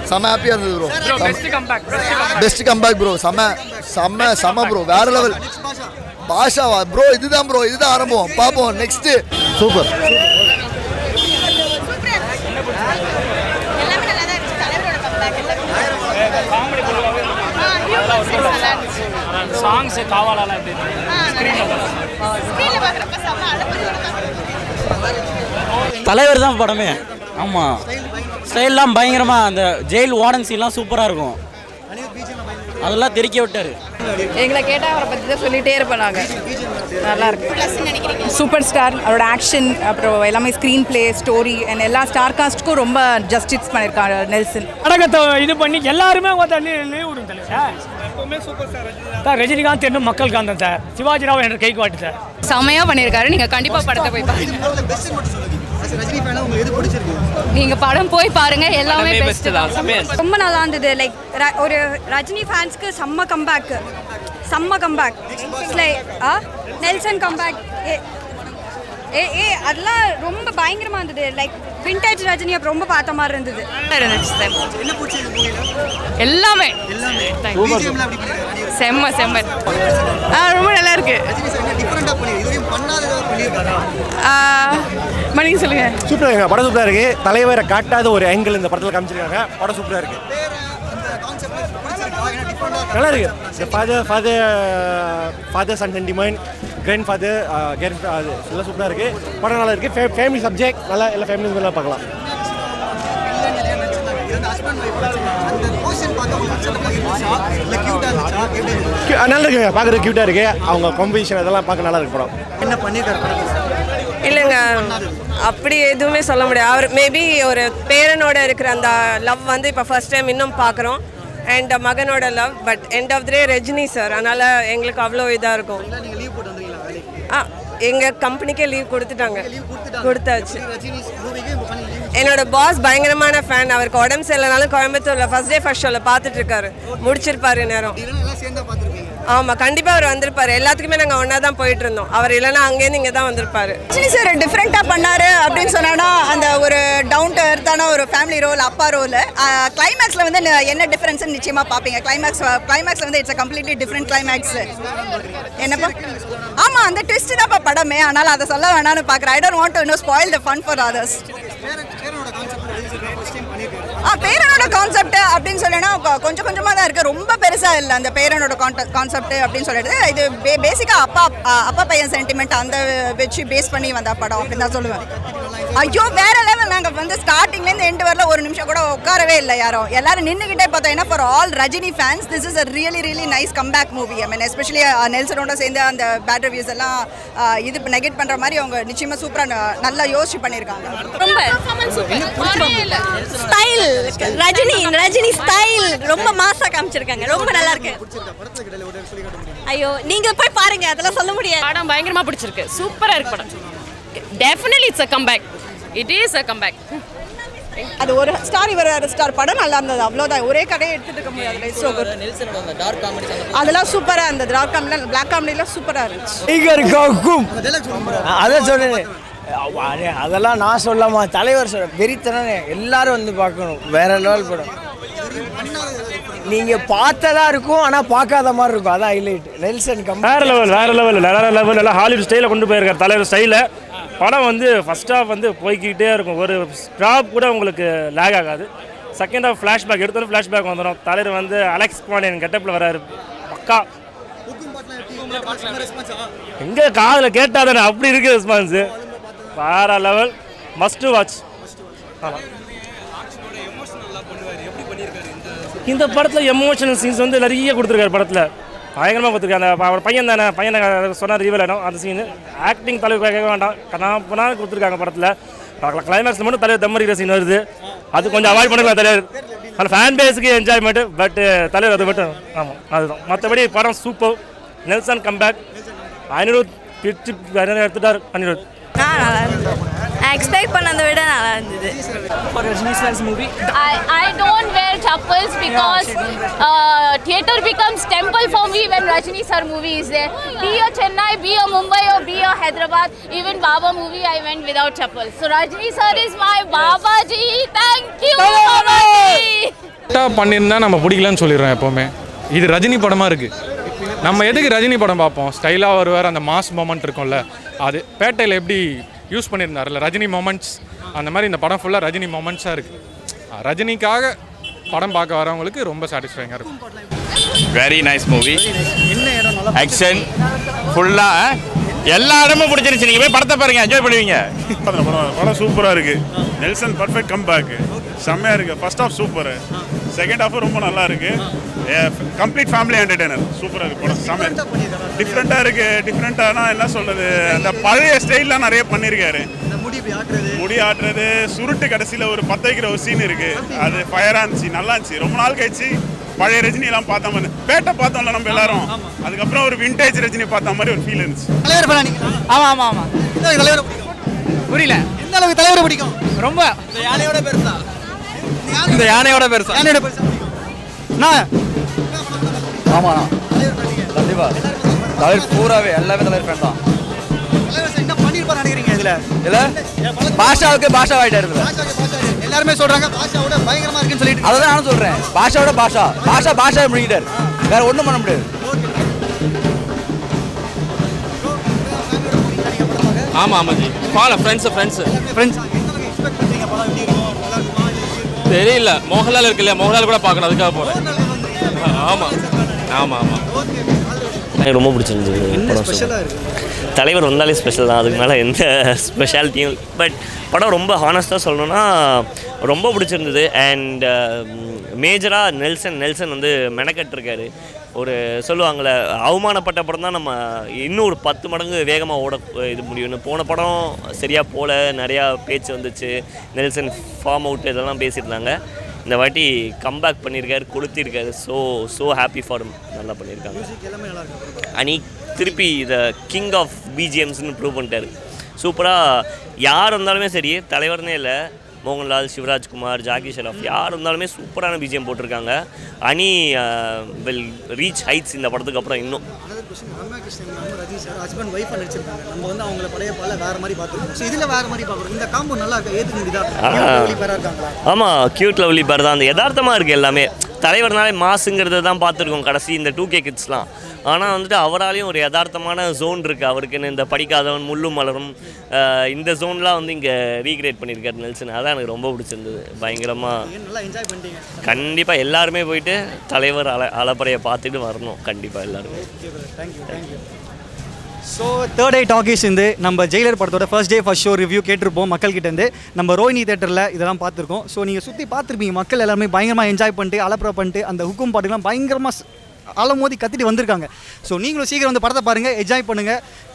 செம்ம ஹாப்பியாக இருந்தது bro bro best comeback best comeback best comeback bro செம்ம செம்ம செம்ம ப்ரோ வேற லெவல் பாஷாவா ப்ரோ இதுதான் ப்ரோ இதுதான் ஆரம்பம் பார்ப்போம் நெக்ஸ்ட் சூப்பர் எல்லாமே நல்லா தான் இருந்துச்சு தலைவரோட கம்பேக் எல்லாமே சாங்ஸ் காவாலாலாம் எப்படி ஸ்க்ரீனில் பார்க்குறப்ப செம்ம அளப்பரியோட தலைவர் தான் படமே ஆமாம் ஸ்டைல்லாம் பயங்கரமாக அந்த ஜெயில் வார்டன் சீன்லாம் சூப்பராக இருக்கும் அதெல்லாம் தெறிக்க விட்டாரு எங்களை கேட்டால் அவரை பற்றி தான் சொல்லிகிட்டே இருப்போம் நாங்கள் நல்லா இருக்கு ப்ளஸ் நினைக்கிறீங்க சூப்பர் ஸ்டார் அவரோட ஆக்ஷன் அப்புறம் எல்லாமே ஸ்க்ரீன் ப்ளே ஸ்டோரி அண்ட் எல்லா ஸ்டார் காஸ்ட்டுக்கும் ரொம்ப ஜஸ்டிஸ் பண்ணியிருக்காங்க நெல்சன் நாடகத்தை இது பண்ணி எல்லாருமே வந்து லீவ் விடுங்க தலைவர் எப்பவுமே சூப்பர் சார் ரஜினிகாந்த் என்னும் மக்கள் காந்தன் சார் சிவாஜி ராவ் என்ற கைக்கு வாட்டு சார் செமையாக பண்ணியிருக்காரு நீங்கள் கண்டிப்பாக படத்தை போய் பாருங்க நீங்கள் படம் போய் பாருங்க எல்லாமே பெஸ்ட் தான் ரொம்ப நல்லா இருந்தது லைக் ஒரு ரஜினி ஃபேன்ஸ்க்கு செம்ம கம்பேக் செம்ம comeback like ah Nelson comeback ஏ ஏ ஏ அதெல்லாம் ரொம்ப பயங்கரமாக இருந்தது லைக் விண்டேஜ் ரஜினி அப்போ ரொம்ப பார்த்த மாதிரி இருந்தது எல்லாமே செம்ம செம்ம ஆ ரொம்ப நல்லா இருக்கு மணிக்கு சொல்லுங்க சூப்பராக இருக்குங்க படம் சூப்பராக இருக்கு தலைவரை காட்டாத ஒரு ஆங்கிள் இந்த படத்தில் காமிச்சிருக்காங்க படம் சூப்பராக இருக்கு நல்லா இருக்கு இந்த father father father son sentiment grandfather care அது எல்லாம் சூப்பராக இருக்கு படம் நல்லா இருக்கு ஃபேமிலி சப்ஜெக்ட் நல்லா எல்லா ஃபேமிலிஸ் நல்லா பார்க்கலாம் Cu- நல்லா இருக்குங்க பார்க்குறது க்யூட்டாக இருக்கு அவங்க காம்பினேஷன் அதெல்லாம் பார்க்க நல்லா இருக்கு படம் இல்லைங்க அப்படி எதுவுமே சொல்ல முடியாது அவர் மேபி ஒரு பேரனோட இருக்கிற அந்த லவ் வந்து இப்போ ஃபர்ஸ்ட் டைம் இன்னும் பார்க்குறோம் அண்ட் மகனோட love but end of the Rajini sir அதனால் எங்களுக்கு அவ்வளோ இதாக இருக்கும் ஆ எங்கள் கம்பெனிக்கே லீவ் கொடுத்துட்டாங்க கொடுத்தாச்சு என்னோட பாஸ் பயங்கரமான ஃபேன் அவருக்கு உடம்பு சரியில்லைனாலும் கோயம்புத்தூரில் ஃபர்ஸ்ட் டே ஃபர்ஸ்ட் ஷோவில் பார்த்துட்டு இருக்காரு முடிச்சிருப்பாரு நேரம் ஆமாம் கண்டிப்பாக அவர் வந்திருப்பாரு எல்லாத்துக்குமே நாங்கள் ஒன்றா தான் போயிட்டு இருந்தோம் அவர் இல்லைன்னா அங்கேருந்து இங்கே தான் வந்திருப்பாரு ரஜினி சார் டிஃப்ரெண்ட்டாக பண்ணாரு அப்படின்னு சொன்னான்னா அந்த ஒரு டவுன் டு எர்த்தான ஒரு ஃபேமிலி ரோல் அப்பா ரோல் கிளைமேக்ஸில் வந்து ந- என்ன டிஃப்ரென்ஸ்னு நிச்சயமாக பார்ப்பீங்க கிளைமேக்ஸ் கிளைமேக்ஸில் வந்து இட்ஸ் கம்ப்ளீட்லி டிஃப்ரெண்ட் கிளைமேக்ஸ் என்னப்பா ஆமாம் அந்த ட்விஸ்ட் தான்ப்பா படமே ஆனால் அதை சொல்ல வேணாம்னு பார்க்குறேன் I don't want to no spoil the fun for others ah பேரனோட கான்செப்ட் அப்படின்னு சொல்லினா கொஞ்சம் கொஞ்சமாக தான் இருக்குது ரொம்ப பெருசாக இல்லை அந்த பேரனோட கான்செப்ட் அப்படின்னு சொல்லிட்டு இது பே பேசிக்காக அப்பா ஆ, அப்பா பையன் சென்டிமெண்ட் அந்த வச்சு பேஸ் பண்ணி வந்த படம் அப்படின்னு தான் சொல்லுவேன் ஐயோ வேற லெவல் நாங்கள் வந்து ஸ்டார்டிங்லேருந்து எண்டு வரல ஒரு நிமிஷம் கூட உட்காரவே இல்லை யாரும் எல்லாரும் நின்றுக்கிட்டே பார்த்தீங்கன்னா for all Rajini fans this is a really really nice comeback movie I mean especially நெல்சனோட சேர்ந்து அந்த பேட் ரிவ்யூஸ் எல்லாம் ஆ, இது நெகட் பண்ணுற மாதிரி அவங்க நிச்சயமாக சூப்பராக நல்லா யோசிச்சு பண்ணியிருக்காங்க ஸ்டைல் ரஜினி ரஜினி ஸ்டைல் ரொம்ப மாசா காமிச்சிருக்காங்க ரொம்ப நல்லா இருக்கு ஐயோ நீங்க போய் பாருங்க அதெல்லாம் சொல்ல முடியாது படம் பயங்கரமா பிடிச்சிருக்கு சூப்பரா இருக்கு படம் definitely it's a comeback it is a comeback அது ஒரு ஸ்டார் இவர் ஒரு ஸ்டார் படம் நல்லா இருந்தது அவ்வளோதான் ஒரே கடையை எடுத்துட்டு இருக்க முடியாது ஸோ அதெல்லாம் சூப்பராக இருந்தது டார்க் காமெடி பிளாக் காமெடிலாம் சூப்பராக இருந்துச்சு டைகருக்கும் அதான் சொன்னேன் அடே, அதெல்லாம் நான் சொல்லாமா தலைவர் சொல்ற வெறித்தனே எல்லாரும் வந்து பார்க்கணும் வேற லெவல் படம் நீங்க பார்த்ததா இருக்கும் ஆனா பார்க்காத மாதிரி இருக்கும் அதான் ஹைலைட் நெல்சன் கம் வேற லெவல் வேற லெவல் வேற லெவல் எல்லாம் ஹாலிவுட் ஸ்டைலில் கொண்டு போயிருக்காரு தலைவர் ஸ்டைலில் படம் வந்து ஃபர்ஸ்ட் ஹாஃப் வந்து போய்க்கிட்டே இருக்கும் ஒரு ஸ்டாப் கூட உங்களுக்கு லேக் ஆகாது செகண்ட் ஹாஃப் ஃப்ளாஷ்பேக் எடுத்தாலும் ஃப்ளாஷ்பேக் வந்துடும் தலைவர் வந்து அலெக்ஸ் பாண்டியன் கெட்டப்பில் வராரு பக்கா எங்கே காதில் கேட்டாதானே அப்படி இருக்கு ரெஸ்பான்ஸு வேற லெவல் மஸ்ட் வாட்ச் ஆமாம் இந்த படத்தில் எமோஷனல் சீன்ஸ் வந்து நிறைய கொடுத்துருக்காரு படத்தில் பயங்கரமாக கொடுத்துருக்காரு அந்த அவர் பையன் தானே பையனை சொன்னார் ரிவல் இடம் அந்த சீனு ஆக்டிங் தலைவர் கேட்க வேண்டாம் கனாப்பனா கொடுத்துருக்காங்க படத்தில் கிளைமேக்ஸில் மட்டும் தலைவர் தம்மரிக்கிற சீன் வருது அது கொஞ்சம் அவாய்ட் பண்ணிக்கலாம் தலைவர் அந்த ஃபேன் பேஸுக்கு என்ஜாய்மெண்ட்டு பட் தலைவர் அது மட்டும் ஆமாம் அதுதான் மற்றபடி படம் சூப்பர் நெல்சன் கம்பேக் அனிருத் பிச்சு எடுத்துட்டார் அனிருத் எக்ஸ்பெக்ட் பண்ணதை விட நல்லா இருந்தது For Rajini sir's movie, I, I don't wear chappals because uh, theater becomes temple for me when Rajini sir movie is there. Be a Chennai, be a Mumbai or be a Hyderabad, even Baba movie I went without chappals. So Rajini sir is my Babaji. Thank you, Babaji. சிம்பிளாக பண்ணியிருந்தா நம்ம பிடிக்கலன்னு சொல்லிடுறோம் எப்போவுமே இது ரஜினி படமாக இருக்குது நம்ம எதுக்கு ரஜினி படம் பார்ப்போம் ஸ்டைலாக வருவார் அந்த மாஸ் மொமெண்ட் இருக்கும்ல அது பேட்டையில் எப்படி யூஸ் பண்ணியிருந்தார்ல ரஜினி மொமெண்ட்ஸ் அந்த மாதிரி இந்த படம் ஃபுல்லாக ரஜினி மொமெண்ட்ஸாக இருக்குது ரஜினிக்காக படம் பார்க்க வரவங்களுக்கு ரொம்ப சாட்டிஸ்ஃபைங்காக இருக்கும் வெரி நைஸ் மூவி என்ன இடம் நல்லா ஆக்ஷன் ஃபுல்லாக எல்லா இடமும் பிடிச்சிருச்சு நீங்கள் போய் படத்தை பாருங்க என்ஜாய் பண்ணுவீங்க படம் படம் சூப்பராக இருக்கு நெல்சன் பர்ஃபெக்ட் கம் பேக் செம்மையாக இருக்கு first half super second half ரொம்ப நல்லா இருக்கு கம்ப்ளீட் ஃபேமிலி என்டர்டைனர் சூப்பராக இருக்கு படம் செம்ம டிஃப்ரெண்ட்டாக இருக்கு டிஃப்ரெண்ட்டானா என்ன சொல்றது அந்த பழைய ஸ்டைல்லாம் நிறைய பண்ணியிருக்காரு இந்த முடி இப்படி ஆட்டுறது முடி ஆட்டுறது சுருட்டு கடைசியில் ஒரு பத்த வைக்கிற ஒரு சீன் இருக்கு அது ஃபயராக இருந்துச்சு நல்லா இருந்துச்சு ரொம்ப நாள் கழிச்சு பழைய ரஜினி எல்லாம் பார்த்த மாதிரி பேட்டை பார்த்தோம்ல நம்ம எல்லாரும் அதுக்கப்புறம் ஒரு விண்டேஜ் ரஜினி பார்த்த மாதிரி ஒரு ஃபீல் இருந்துச்சு தலைவர் ஃபேனா நீங்க ஆமா ஆமா ஆமா எந்த அளவுக்கு தலைவரை பிடிக்கும் புரியல எந்த அளவுக்கு தலைவரை பிடிக்கும் ரொம்ப இந்த யானையோட பெருசா இந்த யானையோட பெருசா யானையோட பெருசா நான் ஆமாண்ணா கண்டிப்பா தலைவர் பூராவே எல்லாமே தலைவர் ஃபேன் தான் தலைவர் சார் என்ன பண்ணிருப்பாரு நினைக்கிறீங்க இதுல இல்ல பாஷாவுக்கு பாஷா ஆயிட்டாரு இதுல எல்லாருமே சொல்றாங்க பாஷாவோட பயங்கரமா இருக்குன்னு சொல்லிட்டு அதை தான் நானும் சொல்றேன் பாஷாவோட பாஷா பாஷா பாஷா முடிக்கிட்டார் வேற ஒண்ணும் பண்ண முடியாது ஆமாம் ஆமாம் ji follow friends friends friends தெரியல மோகன்லால் இருக்கு இல்லையா மோகன்லால் கூட பார்க்கணும் அதுக்காக போகிறேன் ஆமாம் ஆமாம் ஆமாம் எனக்கு ரொம்ப பிடிச்சிருந்தது படம் ஸ்பெஷலா super. இருக்கு தலைவர் வந்தாலே ஸ்பெஷல் தான் அதுக்கு மேலே எந்த ஸ்பெஷாலிட்டியும் பட் படம் ரொம்ப ஹானஸ்ட்டாக சொல்லணும்னா ரொம்ப பிடிச்சிருந்தது அண்ட் மேஜராக நெல்சன் நெல்சன் வந்து மெனக்கட்டிருக்காரு ஒரு சொல்லுவாங்கள்ல அவமானப்பட்ட படம் தான் நம்ம இன்னும் ஒரு பத்து மடங்கு வேகமாக ஓட இது முடியும்னு போன படம் சரியாக போல நிறையா பேச்சு வந்துச்சு நெல்சன் ஃபார்ம் அவுட் இதெல்லாம் பேசியிருந்தாங்க இந்த வாட்டி கம்பேக் பண்ணியிருக்காரு கொளுத்திருக்காரு ஸோ ஸோ ஹாப்பி ஃபார் நல்லா பண்ணியிருக்காங்க எல்லாமே நல்லா இருக்கு அனி திருப்பி த கிங் ஆஃப் பிஜிஎம்ஸ்னு ப்ரூவ் பண்ணிட்டாரு சூப்பராக யார் இருந்தாலுமே சரி தலைவர்னே இல்லை மோகன்லால் சிவராஜ்குமார் ஜாக்கி ஷெராஃப் யார் இருந்தாலுமே சூப்பரான பிஜிஎம் போட்டிருக்காங்க அனி வில் ரீச் ஹைட்ஸ் இந்த படத்துக்கு அப்புறம் இன்னும் அதாவது கொஸ்டின் ரம்யா கிருஷ்ணன் நம்ம ரஜினி சார் ஹஸ்பண்ட் ஒய்ஃப் நடிச்சிருக்காங்க நம்ம வந்து அவங்கள பழைய பால வேற மாதிரி பார்த்துருக்கோம் ஸோ இதுல வேற மாதிரி பார்க்குறோம் இந்த காம்போ நல்லா இருக்கு ஏத்துக்கு இதா பேரா இருக்காங்களா ஆமாம் க்யூட் லவ்லி பேர் தான் அந்த யதார்த்தமாக இருக்குது எல்லாமே தலைவர்னாலே மாசுங்கிறத தான் பார்த்துருக்கோம் கடைசி இந்த டூ கே கிட்ஸ்லாம் ஆனால் வந்துட்டு அவராலையும் ஒரு யதார்த்தமான ஜோன் இருக்குது அவருக்குன்னு இந்த படிக்காதவன் முள்ளும் மலரும் அஹ், இந்த ஜோன்லாம் வந்து இங்கே ரீக்ரியேட் பண்ணியிருக்காரு நெல்சன் அதான் எனக்கு ரொம்ப பிடிச்சிருந்தது பயங்கரமாக ஏன் நல்லா என்ஜாய் பண்ணிட்டீங்க கண்டிப்பாக எல்லாருமே போயிட்டு தலைவர் அல அலப்பறையை பார்த்துட்டு வரணும் கண்டிப்பாக எல்லாருமே thank you thank you so third day talkies இருந்து நம்ம ஜெயிலர் படத்தோட first day first show review கேட்டிருப்போம் மக்கள்கிட்ட இருந்து நம்ம ரோஹினி தேட்டரில் இதெல்லாம் பார்த்துருக்கோம் ஸோ நீங்கள் சுற்றி பார்த்துருப்பீங்க மக்கள் எல்லாருமே பயங்கரமாக என்ஜாய் பண்ணிட்டு அலப்பறை பண்ணிட்டு அந்த ஹுக்கும் பாட்டுக்கெல்லாம் பயங்கரமாக அலமோதி கத்திட்டு வந்திருக்காங்க ஸோ நீங்களும் சீக்கிரம் வந்து படத்தை பாருங்கள் என்ஜாய் பண்ணுங்கள்